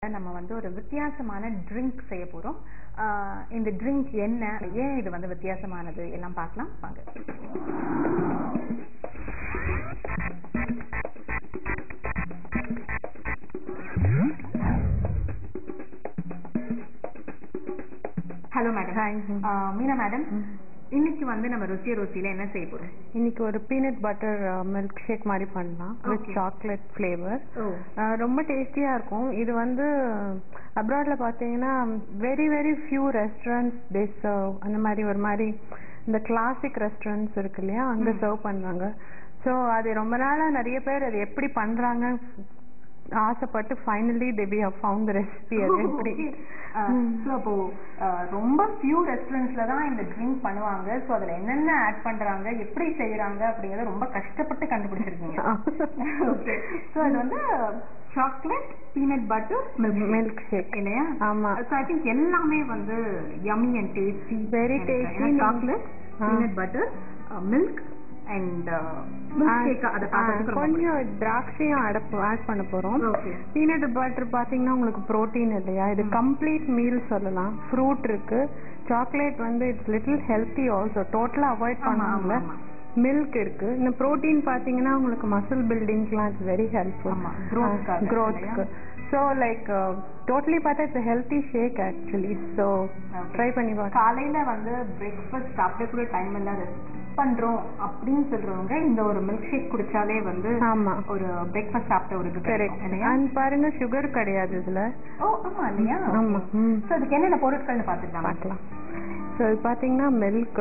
நம்ம வந்து ஒரு வித்தியாசமான ட்ரிங்க் செய்ய போறோம் ஆஹ் இந்த ட்ரிங்க் என்ன ஏன் இது வந்து வித்தியாசமானது எல்லாம் பார்க்கலாம் வாங்க hello madam Hi. Meena madam ம். இன்னைக்கு வந்து நம்ம ருசிய ருசியில என்ன செய்ய போறோம் இன்னைக்கு ஒரு பீனட் பட்டர் மில்க் ஷேக் மாதிரி பண்ணலாம் வித் Okay. சாக்லேட் ஃப்ளேவர் ஓ ரொம்ப டேஸ்டியா இருக்கும் இது வந்து அப்ராட்ல பாத்தீங்கன்னா very very few restaurants they serve அந்த மாதிரி ஒரு மாதிரி இந்த கிளாசிக் ரெஸ்டாரண்ட்ஸ் இருக்கு இல்லையா அங்க ம். சர்வ் பண்றாங்க ஸோ அது ரொம்ப நாளா நிறைய பேர் அது எப்படி பண்றாங்க ஆசைப்பட்டு finally they we have found recipe அது எப்படி ம். ஸோ அப்போ அஹ், ரொம்ப ஃபியூ ரெஸ்டாரண்ட்ஸ்ல தான் இந்த ட்ரிங்க் பண்ணுவாங்க ஸோ அதுல என்னென்ன ஆட் பண்றாங்க எப்படி செய்யறாங்க அப்படிங்கறத ரொம்ப கஷ்டப்பட்டு கண்டுபிடிச்சிருக்கீங்க ஓகே ஸோ அது வந்து chocolate peanut butter milk shake இல்லையா ஆமா ஸோ ஐ திங்க் எல்லாமே வந்து yummy and tasty Very tasty. Chocolate ஆ. Peanut butter milk and milk shake அதை ஆ, பார்க்கறதுக்கு ரொம்ப கொஞ்சம் திராட்சையும் அடப்பு ஆட் பண்ண போறோம் ஓகே பீனட் பட்டர் பாத்தீங்கன்னா உங்களுக்கு புரோட்டீன் இல்லையா இது ம். கம்ப்ளீட் மீல் சொல்லலாம் ஃப்ரூட் இருக்கு சாக்லேட் வந்து இட்ஸ் லிட்டில் ஹெல்த்தி ஆல்சோ டோட்டலா அவாய்ட் ஆமா, பண்ணாமல ஆமா, மில்க் இருக்கு இந்த புரோட்டீன் பாத்தீங்கன்னா உங்களுக்கு மசில் பில்டிங்க்குலாம் இட்ஸ் வெரி ஹெல்ப்ஃபுல் ஆமா, growth-க்காக க்ரோத்க்கு ஸோ லைக் டோட்டலி பார்த்தா it's healthy shake actually so Okay. Try பண்ணி பாருங்க காலையில வந்து பிரேக்ஃபாஸ்ட் சாப்பிட கூட டைம் இல்லாத பண்றோம் அப்படின்னு சொல்றவங்க இந்த ஒரு மில்க் ஷேக் குடிச்சாலே வந்து ஆமா ஒரு பிரேக்ஃபாஸ்ட் சாப்பிட்ட ஒரு இது கரெக்ட் கிடைக்கும் இல்லையா அண்ட் பாருங்க சுகர் கிடையாது இதுல ஓ ஆமா இல்லையா ஆமா ம் ஸோ அதுக்கு என்னென்ன பொருட்கள்னு பார்த்துக்கலாம் பார்க்கலாம் ஸோ இது பார்த்தீங்கன்னா milk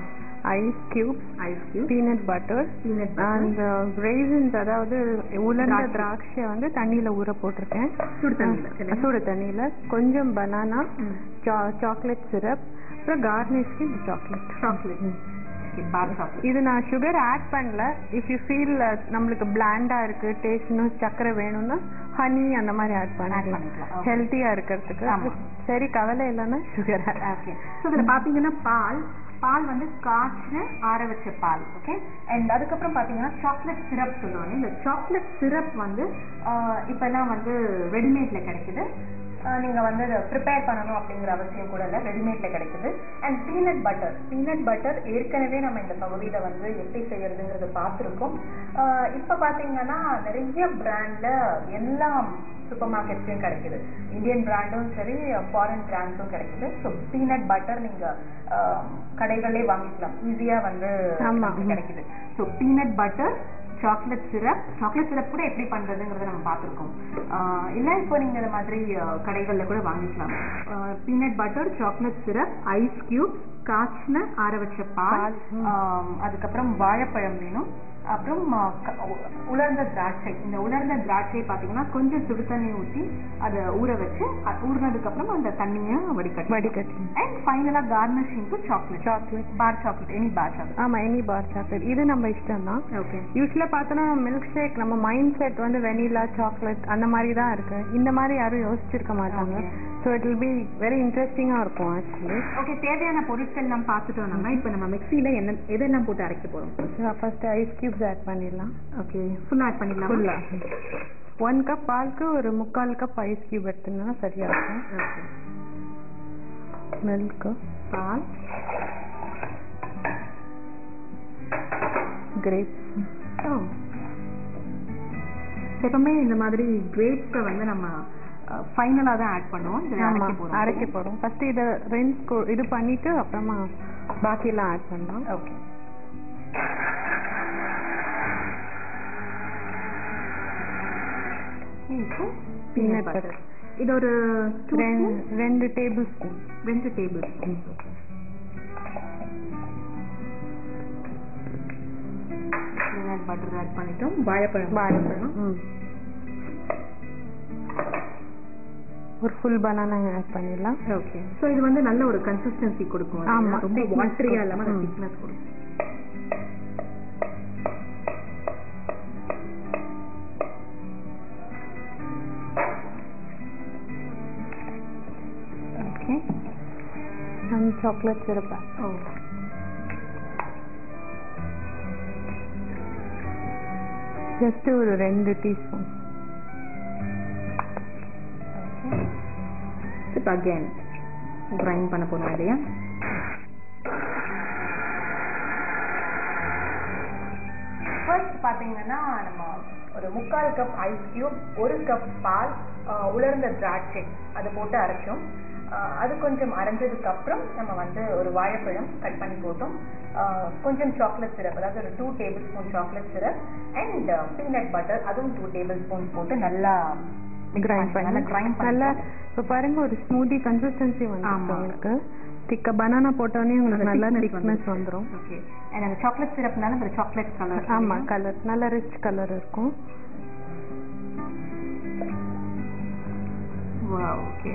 ice cubes ice cube peanut butter peanut and raisins அதாவது உலர்ந்த திராட்சை. திராட்சை வந்து தண்ணியில ஊற போட்டிருக்கேன் சுடு தண்ணியில, அஹ், சரியா? சுடு தண்ணியில கொஞ்சம் பனானா ம். சாக்லேட் சிரப் அப்புறம் கார்னிஷ்க்கு இந்த சாக்லேட் சாக்லேட் பார் சாக்லேட் இது நான் சுகர் ஆட் பண்ணல இஃப் யூ ஃபீல் நம்மளுக்கு பிளாண்டா இருக்கு டேஸ்ட் இன்னும் சக்கரை வேணும்னா ஹனி அந்த மாதிரி ஆட் பண்ணிக்கலாம் பண்ணிக்கலாம், okay. ஹெல்த்தியா இருக்கிறதுக்கு ஆமா. சரி கவலை இல்லைன்னா சுகர் ஓகே ஸோ இதில் பார்த்தீங்கன்னா பால் பால் வந்து காய்ச்சின ஆற வச்ச பால் ஓகே அண்ட் அதுக்கப்புறம் பார்த்தீங்கன்னா சாக்லேட் சிரப் சொல்லுவாங்க இந்த சாக்லேட் சிரப் வந்து ஆஹ் இப்பெல்லாம் வந்து ரெடிமேட்ல கிடைக்குது ஆஹ் நீங்க வந்து அதை ப்ரிப்பேர் பண்ணணும் அப்படிங்கிற அவசியம் கூட இல்லை ரெடிமேட்ல கிடைக்குது and peanut butter peanut butter ஏற்கனவே நம்ம இந்த பகுதியில வந்து எப்படி செய்யறதுங்கிறத பார்த்துருக்கோம் ஆஹ் இப்ப பாத்தீங்கன்னா நிறைய பிராண்ட்ல எல்லாம் சூப்பர் மார்க்கெட்லயும் கிடைக்குது இந்தியன் பிராண்டும் சரி ஃபாரின் பிராண்ட்ஸும் கிடைக்குது ஸோ பீனட் பட்டர் நீங்க ஆஹ், கடைகளே வாங்கிக்கலாம் ஈஸியா வந்து ஆமா. நமக்கு கிடைக்குது so peanut butter chocolate syrup chocolate syrup கூட எப்படி பண்றதுங்கிறத நம்ம பார்த்துருக்கோம் இல்லை இப்போ நீங்க இந்த மாதிரி ஆஹ், கடைகள்ல கூட வாங்கிக்கலாம் peanut butter chocolate syrup ice cube காய்ச்சின ஆற வச்ச பால் பால், ம். ஆம், அதுக்கப்புறம் வாழைப்பழம் வேணும் அப்புறம் ஆ, க- உ- உலர்ந்த திராட்சை இந்த உலர்ந்த திராட்சை பார்த்தீங்கன்னா கொஞ்சம் சுடு தண்ணி ஊற்றி அதை ஊற வச்சு அ- ஊறினதுக்கு அப்புறம் அந்த தண்ணியை வடிகட்டி வடிகட்டி அண்ட் ஃபைனலாக கார்னிஷிங்க்கு chocolate chocolate bar chocolate any bar chocolate ஆமா எனி பார் சாக்லேட் இது நம்ம இஷ்டம் தான் ஓகே யூஸ்வலா பார்த்தோன்னா மில்க் ஷேக் நம்ம மைண்ட் செட் வந்து வெனிலா சாக்லேட் அந்த மாதிரி தான் இருக்கு இந்த மாதிரி யாரும் யோசிச்சிருக்க மாட்டாங்க Okay. So it will be very இன்ட்ரெஸ்டிங்கா இருக்கும் ஆக்சுவலி ஓகே தேவையான பொருட்கள் நம்ம பார்த்துட்டோம் நம்ம இப்போ நம்ம மிக்ஸியில் என்ன எதெல்லாம் போட்டு அரைக்க போகிறோம் ஃபர்ஸ்ட் ஐஸ் கியூப்ஸ் ஆட் பண்ணிடலாம் ஓகே ஃபுல்லாக ஆட் பண்ணிடலாம் ஃபுல்லா ஒன் கப் பாலுக்கு ஒரு முக்கால் கப் ஐஸ் கியூப் எடுத்தீங்கன்னா சரியா இருக்கும் ஓகே மில்க் பால் கிரேப்ஸ் ஓ எப்பவுமே இந்த மாதிரி கிரேப்ஸை வந்து நம்ம ஃபைனலாக தான் ஆட் பண்ணுவோம் இதில் ஆமா அரைக்க போகிறோம் அரைக்க போறோம் ஃபர்ஸ்ட் இதை ரென்ஸ் இது பண்ணிட்டு அப்புறமா பாக்கியெல்லாம் ஆட் பண்ணலாம் ஓகே இப்போ Peanut பீனட் பட்டர் butter. இது ஒரு two ரெண்டு spoon, ரெண்டு டேபிள் ஸ்பூன் ரெண்டு டேபிள் பீனட் பட்டர் ஆட் பண்ணிட்டோம் வாழைப்பழம் வாழைப்பழம் ம். ஒரு ஃபுல் பனானா ஆட் பண்ணிடலாம் ஓகே ஸோ இது வந்து நல்ல ஒரு கன்சிஸ்டன்சி கொடுக்கும் ஆமா, இல்லையா? ரொம்ப thickness வாட்டரியா கொடுக்கும். இல்லாம ம். திக்னஸ் கொடுக்கும் ஓகே அண்ட் சாக்லேட் சிரப் ஓ ஜஸ்ட் ஒரு ரெண்டு டீஸ்பூன் ஓகே இப்போ அகேன் கிரைண்ட் பண்ண போகிறோம் இல்லையா ஃபர்ஸ்ட் பார்த்தீங்கன்னா நம்ம ஒரு முக்கால் கப் ஐஸ் கியூப் ஒரு கப் பால் ஆஹ் உலர்ந்த திராட்சை அதை போட்டு அரைச்சோம் ஆஹ் அது கொஞ்சம் அரைஞ்சதுக்கு அப்புறம் நம்ம வந்து ஒரு வாழைப்பழம் கட் பண்ணி போட்டோம் ஆஹ் கொஞ்சம் சாக்லேட் சிரப் அதாவது ஒரு two tablespoon chocolate syrup and peanut butter அதுவும் டூ டேபிள் ஸ்பூன் போட்டு நல்லா கிரைண்ட் பண்ணி நல்லா கிரைண்ட் நல்லா பண்ணி இப்போ பாருங்க ஒரு ஸ்மூதி கன்சிஸ்டன்சி வந்து ஆமா. உங்களுக்கு திக்கா பனானா போட்டோன்னே உங்களுக்கு அந்த நல்லா thickness திக்னஸ் வந்துரும். வந்துரும் ஓகே அண்ட் அந்த சாக்லேட் சிரப்னால அந்த சாக்லேட் கலர் ஆமா கலர் நல்ல ரிச் கலர் இருக்கும் ஓகே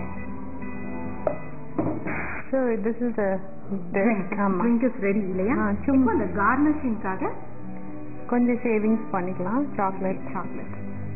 ஸோ திஸ் இஸ் ஆமா ட்ரிங்க் இஸ் ரெடி இல்லையா ஆ, சும்மா சும்மா அந்த கார்னிஷிங்காக கொஞ்சம் சேவிங்ஸ் பண்ணிக்கலாம் சாக்லேட் சாக்லேட்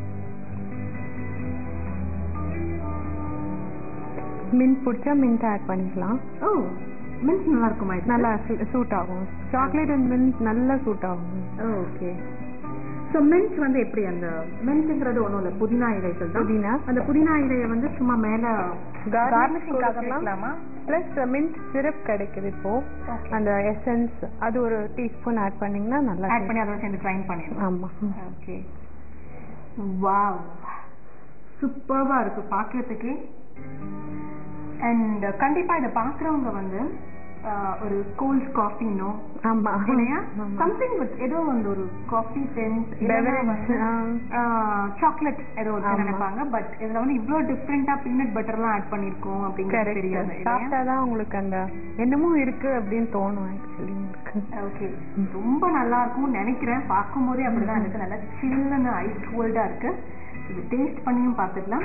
மின்ட் பிடிச்சா மின்ட் ஆட் பண்ணிக்கலாம் ஓ மின்ஸ் நல்லா இருக்குமா இது நல்லா சூட் ஆகும் சாக்லேட் அண்ட் மின்ட் நல்லா சூட் ஆகும் ஓகே ஸோ மின்ட் வந்து எப்படி அந்த மின்ட்ங்கிறது ஒன்றும் இல்லை புதினா இலைகள் தான் புதினா அந்த புதினா இலையை வந்து சும்மா மேலே கார்னிஷிங்காக வைக்கலாமா ப்ளஸ் மின்ட் சிரப் கிடைக்குது இப்போ Okay. அந்த எசன்ஸ் அது ஒரு டீஸ்பூன் ஆட் பண்ணீங்கன்னா நல்லா ஆட் பண்ணி அதோட சேர்ந்து கிரைண்ட் பண்ணிடலாம் ஆமா ஓகே வாவ் சூப்பர்வா இருக்கு பார்க்கறதுக்கே அண்ட் கண்டிப்பா இதை பார்க்குறவங்க வந்து ஆஹ், ஒரு கோல்ட் காஃபினோ ஆமா இல்லையா ஆமா. சம்திங் வித் ஏதோ வந்து ஒரு காஃபி டென்ட் Beverage, ஆ. சாக்லேட் ஏதோ வச்சு ஆமா. நினைப்பாங்க பட் இதுல வந்து இவ்ளோ டிஃப்ரெண்டா பீனட் பட்டர்லாம் ஆட் பண்ணிருக்கோம் அப்படிங்கிறது தெரியாது கரெக்ட் இல்லையா சாப்பிட்டாதான் உங்களுக்கு அந்த என்னமோ இருக்கு அப்படின்னு தோணும் ஆக்சுவலி உங்களுக்கு ஓகே ரொம்ப நல்லா இருக்கும்னு நினைக்கிறேன் பார்க்கும்போதே அப்படிதான் இருக்கு நல்லா சில்லுன்னு ஐஸ் கோல்டா இருக்கு இது டேஸ்ட் பண்ணியும் பார்த்துக்கலாம்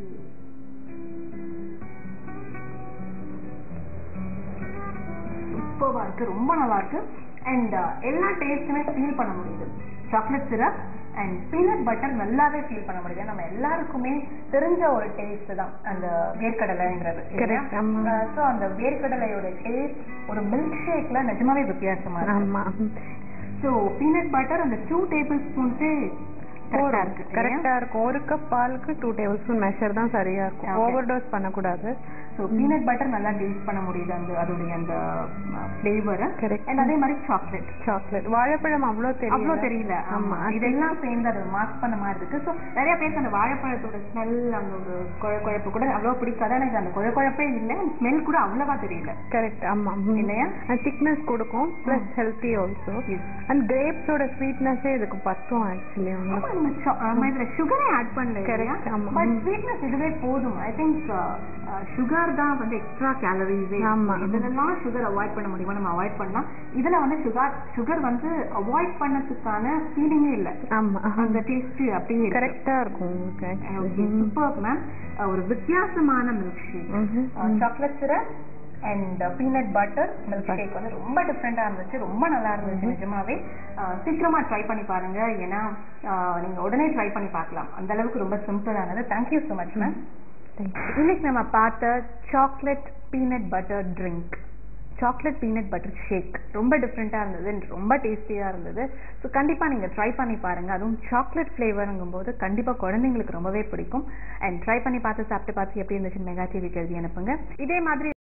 சூப்பர்வா இருக்கு ரொம்ப நல்லா இருக்கு அண்ட் எல்லா டேஸ்ட்டுமே ஃபீல் பண்ண முடியுது chocolate syrup and peanut butter நல்லாவே ஃபீல் பண்ண முடியுது நம்ம எல்லாருக்குமே தெரிஞ்ச ஒரு டேஸ்ட் தான் அந்த வேர்க்கடலைங்கிறது Correct, ஆமா. ஸோ அந்த வேர்க்கடலையோட டேஸ்ட் ஒரு மில்க் ஷேக்ல நிஜமாவே வித்தியாசமா இருக்கு ஆமா ஸோ பீனட் பட்டர் அந்த டூ டேபிள் ஸ்பூன்ஸே கரெக்டாக இருக்கு இல்லையா? கரெக்டா இருக்கும் ஒரு கப் பாலுக்கு டூ டேபிள் ஸ்பூன் மெஷர் தான் சரியா இருக்கும் Okay. ஓவர் டோஸ் பண்ணக்கூடாது ஸோ பீனட் பட்டர் நல்லா டேஸ்ட் பண்ண முடியுது அந்த அதோடைய அந்த ஃப்ளேவரை Correct. அண்ட் அதே மாதிரி சாக்லேட் சாக்லேட் வாழைப்பழம் அவ்வளோ தெரியல அவ்வளோ தெரியல ஆமா ஆமா இதெல்லாம் சேர்ந்து அதை மார்க் பண்ண மாதிரி இருக்கு ஸோ நிறைய பேருக்கு அந்த வாழைப்பழத்தோட ஸ்மெல் அந்த ஒரு குழ குழப்பு கூட அவ்வளோ பிடிக்காது ஆனா இது அந்த குழ குழப்பே இல்லை ஸ்மெல் கூட அவ்வளவா தெரியல கரெக்ட் ஆமா இல்லையா? திக்னஸ் கொடுக்கும் plus healthy also Yes. And கிரேப்ஸோட ஸ்வீட்னஸே இதுக்கு பத்தும் ஆக்சுவலி ஆமா, நம்ம சு- நம்ம இதுல சுகரே ஆட் பண்ணல Correct, ஆமா. பட் ஸ்வீட்னஸ் இதுவே போதும் ஐ திங்க் சுகர் தான் வந்து எக்ஸ்ட்ரா கேலரிஸே ஆமா. இதுலலாம் சுகர் அவாய்ட் பண்ண முடியுமா நம்ம அவாய்ட் பண்ணலாம் இதுல வந்து சுகர் சுகர் வந்து அவாய்ட் பண்ணதுக்கான ஃபீலிங்கே இல்ல ஆமா அந்த டேஸ்ட் அப்படியே இருக்கு கரெக்டா இருக்கும் உங்களுக்கு actually. சூப்பர் மேம் ஒரு வித்தியாசமான மில்க் ஷேக் ம்ஹும். ம். Chocolate syrup and peanut butter milk milkshake வந்து ரொம்ப டிஃப்ரெண்டா இருந்துச்சு ரொம்ப நல்லா இருந்துச்சு நிஜமாவே அஹ், சீக்கிரமா ட்ரை பண்ணி பாருங்க ஏன்னா அஹ், நீங்க உடனே ட்ரை பண்ணி பார்க்கலாம் அந்த அளவுக்கு ரொம்ப சிம்பிளானது thank you so much ma'am Thank you. இன்னைக்கு நம்ம பார்த்த chocolate peanut butter drink chocolate peanut butter shake ரொம்ப டிஃப்ரெண்ட்டாக இருந்தது and ரொம்ப டேஸ்டியாக இருந்தது ஸோ கண்டிப்பாக நீங்கள் ட்ரை பண்ணி பாருங்கள் அதுவும் சாக்லேட் ஃப்ளேவருங்கும் போது கண்டிப்பாக குழந்தைங்களுக்கு ரொம்பவே பிடிக்கும் அண்ட் ட்ரை பண்ணி பார்த்து சாப்பிட்டு பார்த்து எப்படி இருந்துச்சுன்னு மெகா டிவிக்கு எழுதி அனுப்புங்க இதே மாதிரி